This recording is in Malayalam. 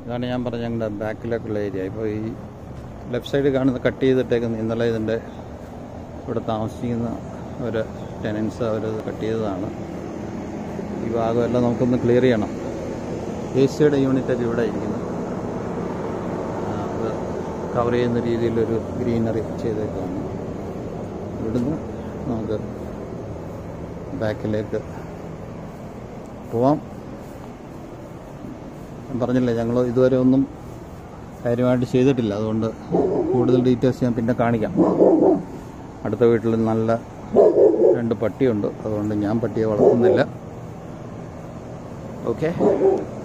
ഇതാണ് ഞാൻ പറഞ്ഞ ഞങ്ങളുടെ ബാക്കിലേക്കുള്ള ഏരിയ ഇപ്പോൾ ഈ ലെഫ്റ്റ് സൈഡ് കാണുന്ന കട്ട് ചെയ്തിട്ടേക്കുന്ന ഇന്നലെ ഇതിൻ്റെ ഇവിടെ താമസിക്കുന്ന ഒരു ടെനൻസ് അവരത് കട്ട് ചെയ്തതാണ് ഈ ഭാഗമെല്ലാം നമുക്കൊന്ന് ക്ലിയർ ചെയ്യണം എ സിയുടെ യൂണിറ്റൊക്കെ ഇവിടെ ഇരിക്കുന്നത് ആ, അത് കവർ ചെയ്യുന്ന രീതിയിലൊരു ഗ്രീനറി ചെയ്തേക്കാണ് ഇവിടുന്ന് നമുക്ക് ബാക്കിലേക്ക് പോവാം ഞാൻ പറഞ്ഞില്ലേ ഞങ്ങൾ ഇതുവരെ ഒന്നും കാര്യമായിട്ട് ചെയ്തിട്ടില്ല അതുകൊണ്ട് കൂടുതൽ ഡീറ്റെയിൽസ് ഞാൻ പിന്നെ കാണിക്കാം അടുത്ത വീട്ടിൽ നല്ല രണ്ട് പട്ടിയുണ്ട് അതുകൊണ്ട് ഞാൻ പട്ടിയെ വളർത്തുന്നില്ല ഓക്കെ